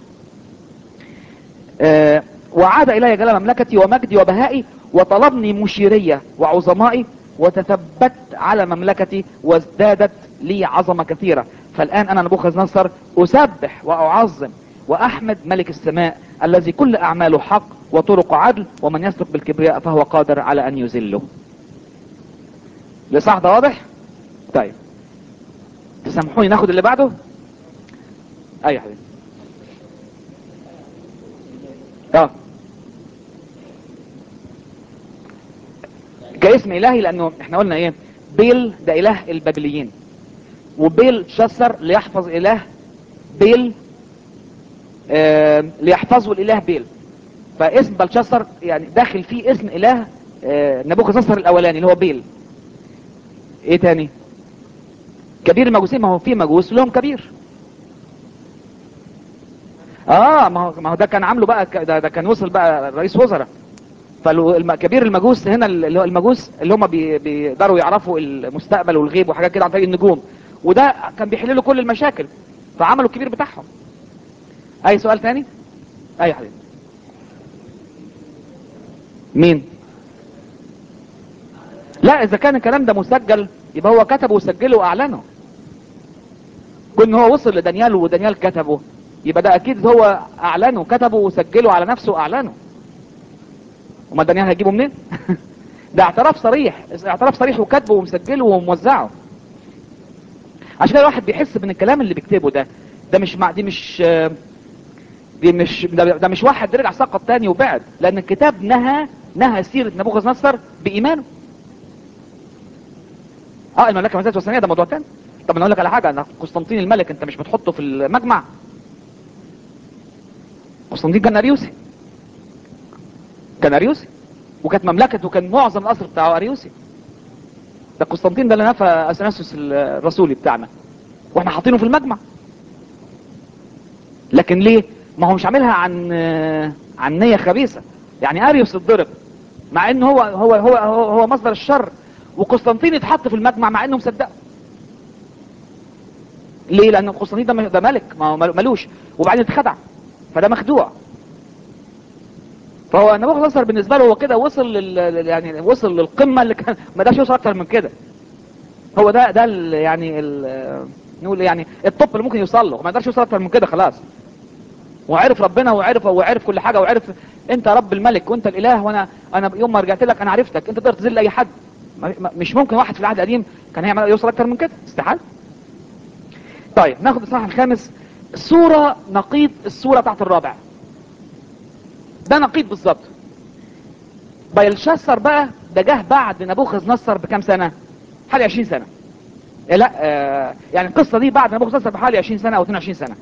آه، وعاد الي جلال مملكتي ومجدي وبهائي وطلبني مشيرية وعظمائي وتثبت على مملكتي وازدادت لي عظمة كثيرة فالآن أنا نبوخذ نصر أسبح وأعظم وأحمد ملك السماء الذي كل أعماله حق وطرق عدل ومن يسلك بالكبرياء فهو قادر على أن يذله لصح ده واضح؟ طيب تسامحوني ناخد اللي بعده؟ أي حبيبي اه كاسم الهي لانه احنا قلنا ايه بيل ده اله البابليين وبيل تشسر ليحفظ اله بيل آه ليحفظوا الاله بيل فاسم بلشسر يعني داخل فيه اسم اله آه نبوخذ نصر الاولاني اللي هو بيل ايه تاني كبير المجوسين ما هو في مجوس لهم كبير اه ما هو ما هو ده كان عامله بقى ك- ده, ده كان وصل بقى رئيس وزراء فكبير المجوس هنا اللي هو المجوس اللي هم بي- بيقدروا يعرفوا المستقبل والغيب وحاجات كده عن طريق النجوم وده كان بيحل له كل المشاكل فعملوا الكبير بتاعهم اي سؤال تاني اي يا حبيبي مين لا اذا كان الكلام ده مسجل يبقى هو كتبه وسجله واعلنه كون هو وصل لدانيال ودانيال كتبه يبقى ده اكيد هو اعلنه كتبه وسجله على نفسه واعلنه وما دانيال هيجيبه منين ده اعتراف صريح اعتراف صريح وكاتبه ومسجله وموزعه عشان كده الواحد بيحس ان الكلام اللي بيكتبه ده ده مش مع دي مش دي مش ده, ده مش واحد رجع سقط تاني وبعد لان الكتاب نهى نهى سيرة نبوخذ نصر بإيمانه اه المملكة ما زالت وثنية ده موضوع تاني طب انا اقول لك على حاجة انا قسطنطين الملك انت مش بتحطه في المجمع قسطنطين كان اريوسي كان اريوسي وكانت مملكته وكان معظم القصر بتاعه اريوسي ده قسطنطين ده اللي نفى اثناسيوس الرسولي بتاعنا واحنا حاطينه في المجمع لكن ليه ما هو مش عاملها عن عن نية خبيثة يعني اريوس اتضرب مع ان هو هو هو هو, هو مصدر الشر وقسطنطين اتحط في المجمع مع انه مصدقه ليه لان قسطنطين ده ده ملك ما هو ملوش وبعدين اتخدع فده مخدوع فهو نبوخذ نصر بالنسبه له هو كده وصل لل يعني وصل للقمه اللي كان ما داش يوصل اكتر من كده هو ده ده ال يعني ال نقول يعني الطب اللي ممكن يوصل له ما يقدرش يوصل اكتر من كده خلاص وعرف ربنا وعرف وعرف كل حاجه وعرف انت رب الملك وانت الاله وانا انا يوم ما رجعت لك انا عرفتك انت تقدر تذل اي حد مش ممكن واحد في العهد القديم كان هيعمل يوصل اكتر من كده استحال طيب ناخد الصح الخامس صورة نقيض الصورة بتاعت الرابع ده نقيض بالظبط بيلشسر بقى ده جه بعد نبوخذ نصر بكام سنة حوالي 20 سنة إيه لا آه يعني القصة دي بعد نبوخذ نصر بحوالي 20 سنة او 22 سنة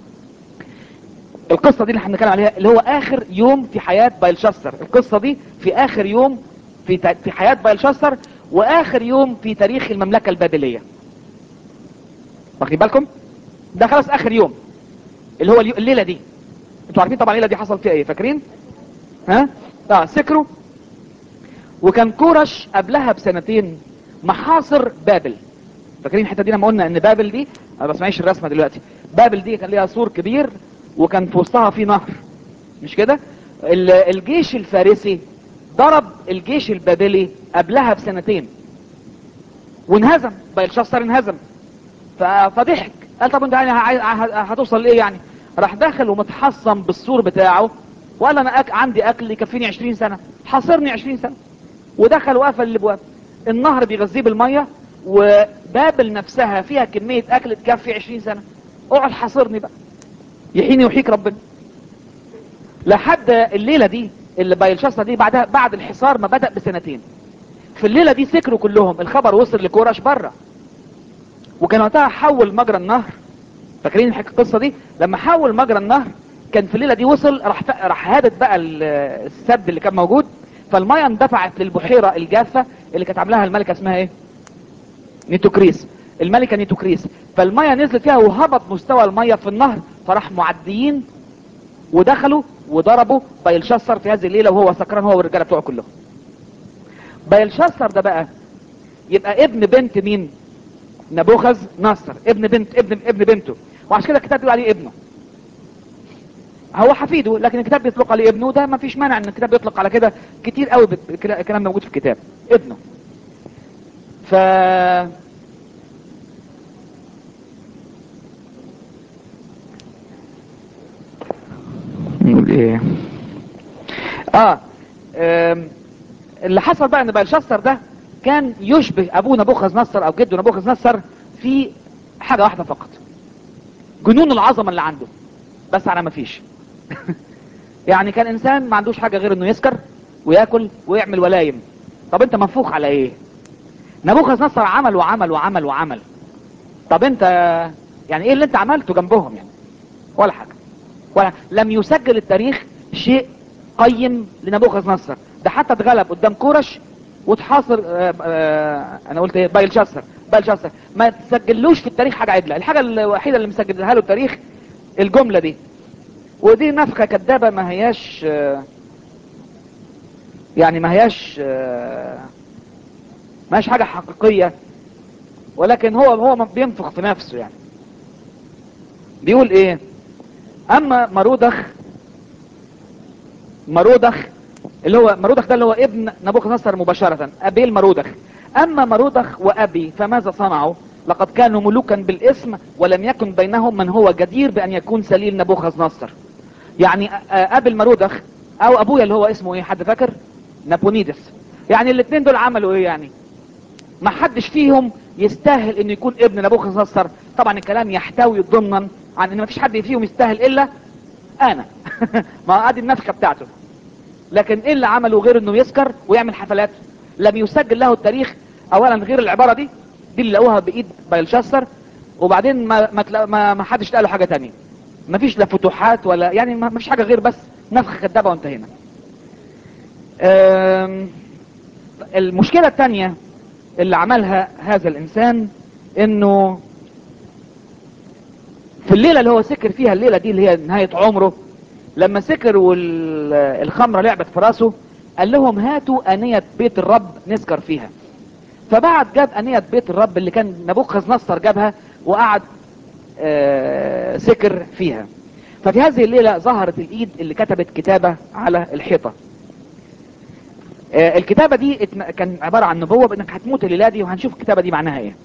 القصة دي اللي احنا بنتكلم عليها اللي هو اخر يوم في حياة بايلشستر القصة دي في اخر يوم في في حياة بايلشستر واخر يوم في تاريخ المملكة البابلية واخدين بالكم ده خلاص اخر يوم اللي هو الليلة دي انتوا عارفين طبعا الليلة دي حصل فيها ايه فاكرين ها اه سكروا وكان كورش قبلها بسنتين محاصر بابل فاكرين الحته دي لما قلنا ان بابل دي انا ما بسمعيش الرسمه دلوقتي بابل دي كان ليها سور كبير وكان في وسطها في نهر مش كده الجيش الفارسي ضرب الجيش البابلي قبلها بسنتين وانهزم بلشستر انهزم فضحك قال طب انت يعني هتوصل لايه يعني راح داخل ومتحصن بالسور بتاعه وقال انا أك... عندي اكل يكفيني 20 سنه حاصرني 20 سنه ودخل وقفل الابواب النهر بيغذيه بالميه وبابل نفسها فيها كميه اكل تكفي 20 سنه اقعد حاصرني بقى يحيني ويحيك ربنا لحد الليله دي اللي بايلشاستا دي بعدها بعد الحصار ما بدا بسنتين في الليله دي سكروا كلهم الخبر وصل لكورش بره وكان وقتها حول مجرى النهر فاكرين القصه دي لما حول مجرى النهر كان في الليله دي وصل راح راح هادت بقى السد اللي كان موجود فالميه اندفعت للبحيره الجافه اللي كانت عاملاها الملكه اسمها ايه نيتوكريس الملكه نيتوكريس فالميه نزلت فيها وهبط مستوى الميه في النهر فراح معديين ودخلوا وضربوا بايلشسر في هذه الليله وهو سكران هو والرجاله بتوعه كلهم بايلشسر ده بقى يبقى ابن بنت مين نبوخذ نصر ابن بنت ابن ابن بنته وعشان كده الكتاب بيقول عليه ابنه هو حفيده لكن الكتاب بيطلق عليه ابنه ده ما فيش مانع ان الكتاب يطلق على كده كتير قوي الكلام موجود في الكتاب ابنه ف نقول ايه اه اللي حصل بقى ان بلشستر ده كان يشبه ابوه نبوخذ نصر او جده نبوخذ نصر في حاجة واحدة فقط جنون العظمة اللي عنده بس على ما فيش يعني كان انسان ما عندوش حاجة غير انه يسكر وياكل ويعمل ولايم طب انت منفوخ على ايه نبوخذ نصر عمل وعمل وعمل وعمل طب انت يعني ايه اللي انت عملته جنبهم يعني ولا حاجة ولا لم يسجل التاريخ شيء قيم لنبوخذ نصر ده حتى اتغلب قدام كورش وتحاصر آآ آآ انا قلت ايه بايلشستر بايلشستر ما تسجلوش في التاريخ حاجة عدلة الحاجة الوحيدة اللي مسجلها له التاريخ الجملة دي ودي نفخة كدابة ما هياش يعني ما هياش ما هياش حاجة حقيقية ولكن هو هو بينفخ في نفسه يعني بيقول ايه اما مرودخ مرودخ اللي هو مرودخ ده اللي هو ابن نبوخذ نصر مباشرة ابي المرودخ اما مرودخ وابي فماذا صنعوا لقد كانوا ملوكا بالاسم ولم يكن بينهم من هو جدير بان يكون سليل نبوخذ نصر يعني قابل مرودخ او ابويا اللي هو اسمه ايه حد فاكر نابونيدس يعني الاثنين دول عملوا ايه يعني ما حدش فيهم يستاهل انه يكون ابن نبوخذ نصر طبعا الكلام يحتوي ضمنا عن ان ما فيش حد فيهم يستاهل الا انا ما ادي النفخه بتاعته لكن ايه اللي عمله غير انه يسكر ويعمل حفلات لم يسجل له التاريخ اولا غير العباره دي دي اللي لقوها بايد بايلشاستر وبعدين ما ما, تلا ما, ما حدش قال له حاجه تانية ما فيش لا فتوحات ولا يعني ما فيش حاجه غير بس نفخه كدابه وانتهينا المشكله الثانيه اللي عملها هذا الانسان انه في الليله اللي هو سكر فيها الليله دي اللي هي نهايه عمره لما سكر والخمره لعبت في راسه قال لهم هاتوا انيه بيت الرب نسكر فيها فبعد جاب انية بيت الرب اللي كان نبوخذ نصر جابها وقعد آه سكر فيها ففي هذه الليلة ظهرت الايد اللي كتبت كتابة على الحيطة آه الكتابة دي كان عبارة عن نبوة بانك هتموت الليلة دي وهنشوف الكتابة دي معناها ايه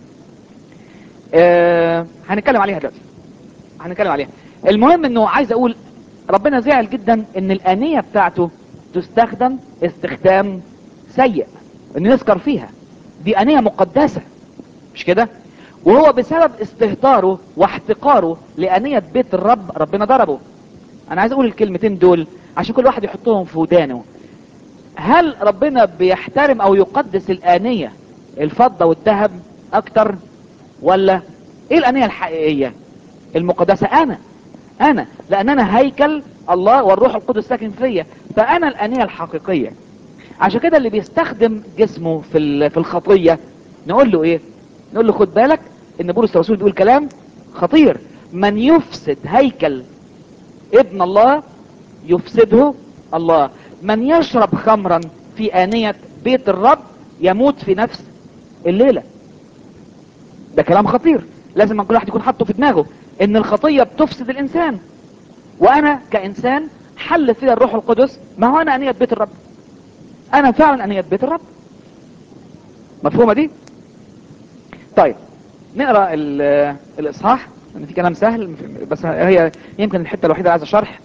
آه هنتكلم عليها دلوقتي هنتكلم عليها المهم انه عايز اقول ربنا زعل جدا ان الانية بتاعته تستخدم استخدام سيء انه يسكر فيها دي انية مقدسة مش كده وهو بسبب استهتاره واحتقاره لانية بيت الرب ربنا ضربه انا عايز اقول الكلمتين دول عشان كل واحد يحطهم في ودانه هل ربنا بيحترم او يقدس الانية الفضة والذهب اكتر ولا ايه الانية الحقيقية المقدسة انا انا لان انا هيكل الله والروح القدس ساكن فيا فانا الانية الحقيقية عشان كده اللي بيستخدم جسمه في في الخطيه نقول له ايه نقول له خد بالك ان بولس الرسول بيقول كلام خطير من يفسد هيكل ابن الله يفسده الله من يشرب خمرا في آنية بيت الرب يموت في نفس الليلة ده كلام خطير لازم كل واحد يكون حاطه في دماغه ان الخطية بتفسد الانسان وانا كانسان حل فيها الروح القدس ما هو انا آنية بيت الرب انا فعلا انية بيت الرب مفهومة دي طيب نقرأ الاصحاح ان في كلام سهل بس هي يمكن الحتة الوحيدة عايزة شرح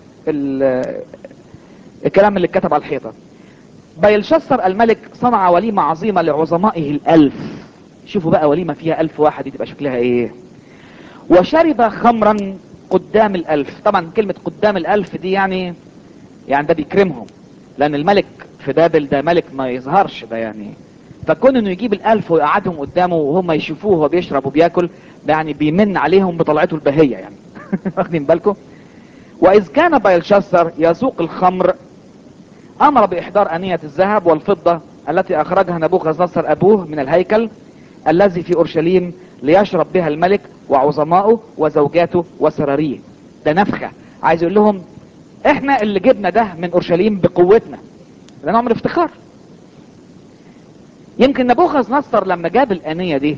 الكلام اللي اتكتب على الحيطة بيلشسر الملك صنع وليمة عظيمة لعظمائه الالف شوفوا بقى وليمة فيها الف واحد دي تبقى شكلها ايه وشرب خمرا قدام الالف طبعا كلمة قدام الالف دي يعني يعني ده بيكرمهم لان الملك في بابل ده ملك ما يظهرش ده يعني فكون انه يجيب الالف ويقعدهم قدامه وهم يشوفوه وهو بيشرب وبياكل ده يعني بيمن عليهم بطلعته البهية يعني واخدين بالكم واذ كان بايلشسر يسوق الخمر امر باحضار انية الذهب والفضة التي اخرجها نبوخذ نصر ابوه من الهيكل الذي في اورشليم ليشرب بها الملك وعظمائه وزوجاته وسراريه ده نفخة عايز يقول لهم احنا اللي جبنا ده من اورشليم بقوتنا ده نوع من الافتخار يمكن نبوخذ نصر لما جاب الانية دي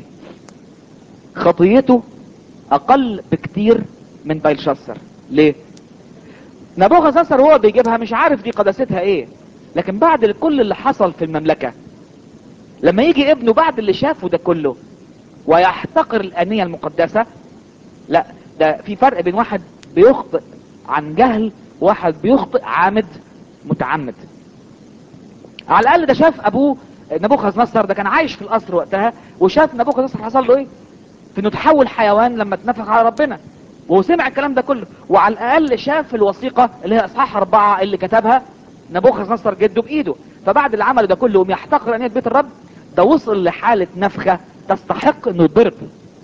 خطيته اقل بكتير من بايلشسر ليه نبوخذ نصر هو بيجيبها مش عارف دي قداستها ايه لكن بعد كل اللي حصل في المملكة لما يجي ابنه بعد اللي شافه ده كله ويحتقر الانية المقدسة لا ده في فرق بين واحد بيخطئ عن جهل وواحد بيخطئ عامد متعمد على الاقل ده شاف ابوه نبوخذ نصر ده كان عايش في القصر وقتها وشاف نبوخذ نصر حصل له ايه في انه تحول حيوان لما اتنفخ على ربنا وهو سمع الكلام ده كله وعلى الاقل شاف الوثيقة اللي هي اصحاح اربعة اللي كتبها نبوخذ نصر جده بايده فبعد اللي عمله ده كله وم يحتقر انية بيت الرب ده وصل لحالة نفخة تستحق انه يضرب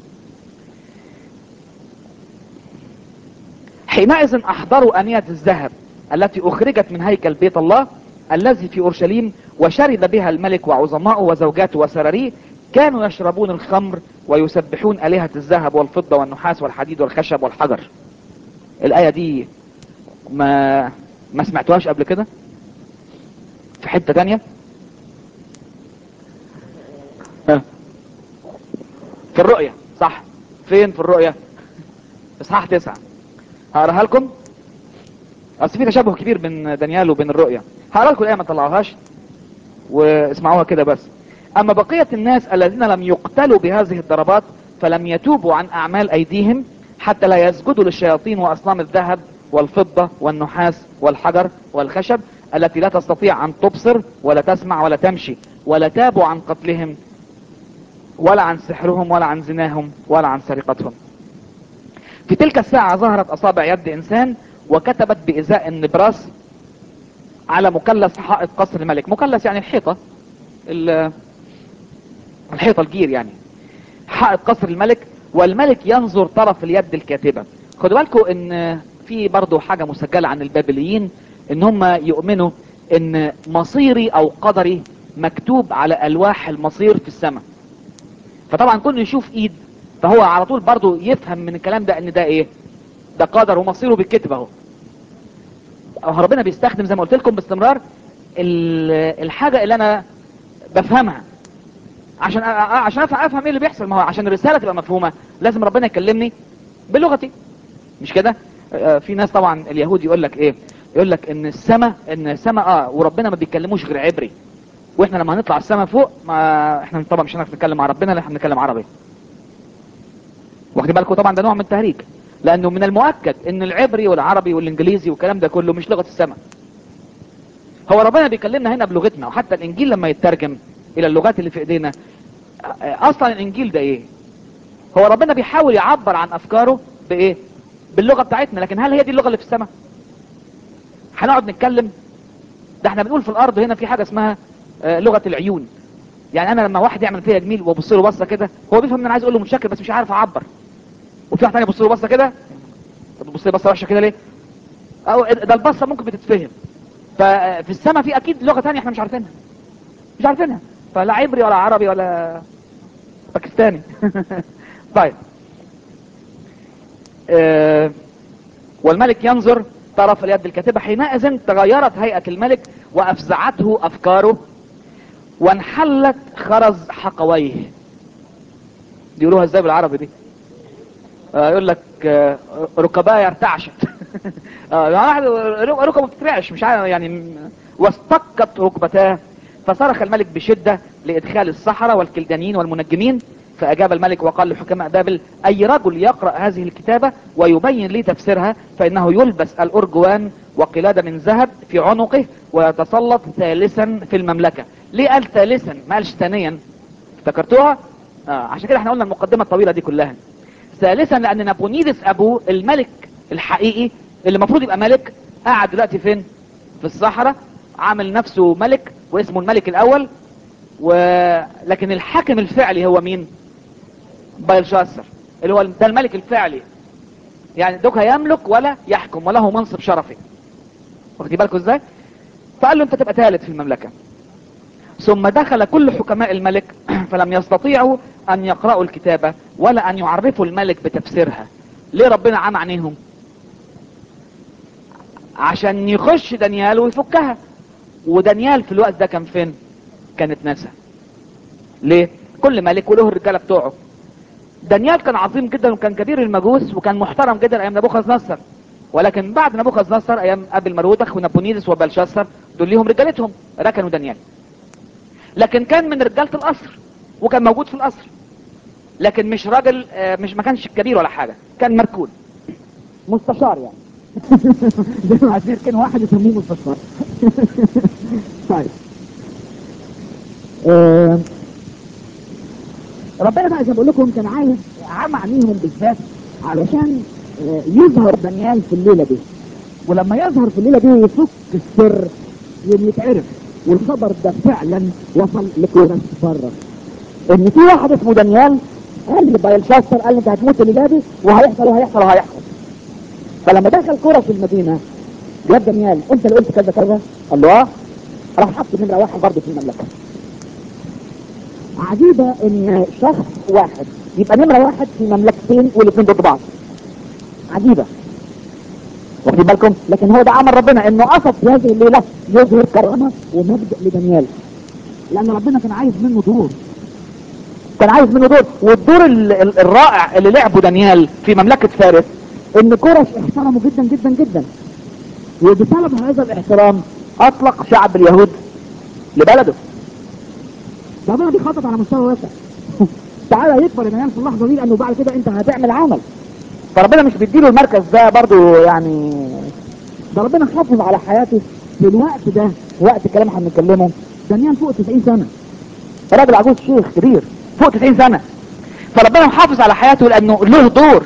حينئذ احضروا انية الذهب التي اخرجت من هيكل بيت الله الذي في اورشليم وشرب بها الملك وعظماؤه وزوجاته وسراريه كانوا يشربون الخمر ويسبحون آلهة الذهب والفضة والنحاس والحديد والخشب والحجر الآية دي ما ما سمعتوهاش قبل كده في حتة تانية ها. في الرؤية صح فين في الرؤية اصحاح تسعة هقراها لكم اصل في تشابه كبير بين دانيال وبين الرؤية هقرا لكم الآية ما طلعوهاش واسمعوها كده بس اما بقية الناس الذين لم يقتلوا بهذه الضربات فلم يتوبوا عن اعمال ايديهم حتى لا يسجدوا للشياطين واصنام الذهب والفضة والنحاس والحجر والخشب التي لا تستطيع ان تبصر ولا تسمع ولا تمشي ولا تابوا عن قتلهم ولا عن سحرهم ولا عن زناهم ولا عن سرقتهم في تلك الساعة ظهرت اصابع يد انسان وكتبت بازاء النبراس على مكلس حائط قصر الملك مكلس يعني الحيطة ال- الحيطة الجير يعني حائط قصر الملك والملك ينظر طرف اليد الكاتبة خدوا بالكم ان في برضو حاجة مسجلة عن البابليين ان هم يؤمنوا ان مصيري او قدري مكتوب على الواح المصير في السماء فطبعا كل يشوف ايد فهو على طول برضو يفهم من الكلام ده ان ده ايه ده قدر ومصيره بالكتب اهو أهو ربنا بيستخدم زي ما قلت لكم باستمرار ال- الحاجة اللي انا بفهمها عشان أ- أ- عشان افهم افهم ايه اللي بيحصل ما هو عشان الرسالة تبقى مفهومة لازم ربنا يكلمني بلغتي مش كده آه، في ناس طبعا اليهود يقول لك ايه يقول لك ان السماء ان السماء اه وربنا ما بيتكلموش غير عبري واحنا لما هنطلع السماء فوق ما احنا طبعا مش هنعرف نتكلم مع ربنا لا احنا بنتكلم عربي واخدين بالكم طبعا ده نوع من التهريج لانه من المؤكد ان العبري والعربي والانجليزي والكلام ده كله مش لغة السماء هو ربنا بيكلمنا هنا بلغتنا وحتى الانجيل لما يترجم الى اللغات اللي في ايدينا آه، اصلا الانجيل ده ايه هو ربنا بيحاول يعبر عن افكاره بايه باللغة بتاعتنا لكن هل هي دي اللغة اللي في السماء هنقعد نتكلم ده احنا بنقول في الارض هنا في حاجة اسمها آه، لغة العيون يعني انا لما واحد يعمل فيا جميل وابص له بصه كده هو بيفهم ان انا عايز اقول له متشكر بس مش عارف اعبر وفي واحد تاني يبص له بصه كده طب تبص لي بصه وحشه كده ليه او ده البصه ممكن بتتفهم ففي السماء في اكيد لغه تانية احنا مش عارفينها مش عارفينها فلا عبري ولا عربي ولا باكستاني طيب آه، والملك ينظر طرف اليد الكاتبة حينئذ تغيرت هيئة الملك وأفزعته أفكاره وانحلت خرز حقويه دي يقولوها ازاي بالعربي دي آه يقول لك آه ركبايا ارتعشت آه واحد ركبه بتترعش مش عارف يعني م- واستقت ركبتاه فصرخ الملك بشدة لإدخال السحرة والكلدانيين والمنجمين فأجاب الملك وقال لحكماء بابل أي رجل يقرأ هذه الكتابة ويبين لي تفسيرها فإنه يلبس الأرجوان وقلادة من ذهب في عنقه ويتسلط ثالثا في المملكة ليه قال ثالثا ما قالش ثانيا افتكرتوها آه عشان كده احنا قلنا المقدمة الطويلة دي كلها ثالثا لأن نابونيدس أبوه الملك الحقيقي اللي المفروض يبقى ملك قاعد دلوقتي فين في الصحراء عامل نفسه ملك واسمه الملك الأول و... لكن الحاكم الفعلي هو مين بايلشاسر اللي هو ده الملك الفعلي يعني دوك يملك ولا يحكم وله منصب شرفي واخدين بالكم ازاي فقال له انت تبقى ثالث في المملكة ثم دخل كل حكماء الملك فلم يستطيعوا ان يقرأوا الكتابة ولا ان يعرفوا الملك بتفسيرها ليه ربنا عام عينيهم عشان يخش دانيال ويفكها ودانيال في الوقت ده كان فين كانت ناسا ليه كل ملك وله الرجاله بتوعه دانيال كان عظيم جدا وكان كبير المجوس وكان محترم جدا ايام نبوخذ نصر ولكن بعد نبوخذ نصر ايام ابي المرودخ ونابونيدس وبلشسر دول ليهم رجالتهم ركنوا دانيال لكن كان من رجاله القصر وكان موجود في القصر لكن مش راجل آه، مش ما كانش كبير ولا حاجه كان مركون مستشار يعني زي ما عايزين كان واحد يسموه مستشار طيب آه، ربنا بقى زي ما بقول لكم كان عايز عام عينيهم بالذات علشان آه، يظهر دانيال في الليله دي ولما يظهر في الليله دي يفك السر يتعرف والخبر ده فعلا وصل لكورس بره ان في واحد اسمه دانيال قال لبايلشاستر قال لي انت هتموت الليله دي وهيحصل وهيحصل وهيحصل فلما دخل كرة في المدينة يا دانيال انت اللي قلت كذا كذا قال له اه راح حط نمرة واحد برضه في المملكة عجيبة ان شخص واحد يبقى نمرة واحد في مملكتين والاثنين ضد بعض عجيبة واخدين بالكم لكن هو ده عمل ربنا انه قصد في هذه الليلة يظهر كرامة ومجد لدانيال لان ربنا كان عايز منه دور كان عايز منه دور والدور ال- ال- الرائع اللي لعبه دانيال في مملكة فارس ان كورش احترمه جدا جدا جدا وبسبب هذا الاحترام اطلق شعب اليهود لبلده طبعا دي خطط على مستوى واسع تعالى يكبر العنان في اللحظه دي لانه بعد كده انت هتعمل عمل فربنا مش بيديله المركز ده برضو يعني ده ربنا حافظ على حياته في الوقت ده وقت الكلام احنا بنتكلمه دانيال فوق 90 سنه راجل عجوز شيخ كبير فوق 90 سنة فربنا محافظ على حياته لانه له دور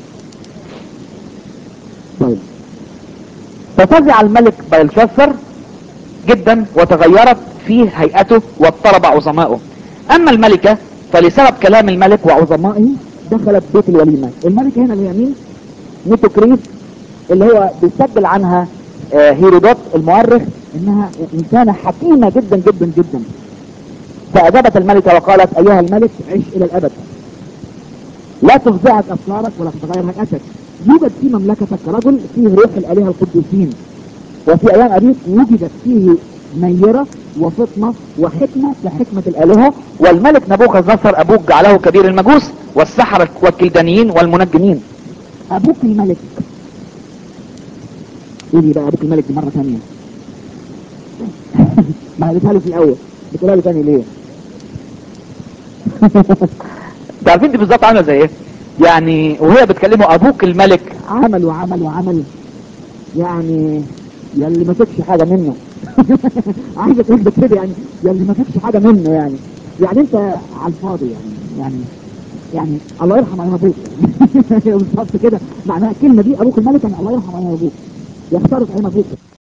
طيب ففزع الملك بلشسر جدا وتغيرت فيه هيئته واضطرب عظماؤه اما الملكة فلسبب كلام الملك وعظمائه دخلت بيت الوليمه الملكه هنا اللي هي مين؟ نيتوكريس اللي هو بيسجل عنها آه، هيرودوت المؤرخ انها انسانه حكيمه جدا جدا جدا فاجابت الملكه وقالت ايها الملك عش الى الابد لا تفزعك افكارك ولا تتغير هيئتك يوجد في مملكتك رجل فيه روح الالهه القدوسين وفي ايام ابيك وجدت فيه نيره وفطنه وحكمه كحكمه الالهه والملك نبوخذ نصر ابوك جعله كبير المجوس والسحرة والكلدانيين والمنجمين ابوك الملك ايه دي بقى ابوك الملك دي مره ثانيه ما قالتها له في الاول بتقولها له ثاني ليه انتوا عارفين دي بالظبط عامله زي ايه يعني وهي بتكلمه ابوك الملك عمل وعمل وعمل يعني يلي ما فيكش حاجه منه عايزه تثبت كده يعني يلي ما فيكش حاجه منه يعني يعني انت على الفاضي يعني يعني يعني الله يرحم ايام ابوك بالظبط كده معناها الكلمه دي ابوك الملك يعني الله يرحم ايام ابوك يختار ايام ابوك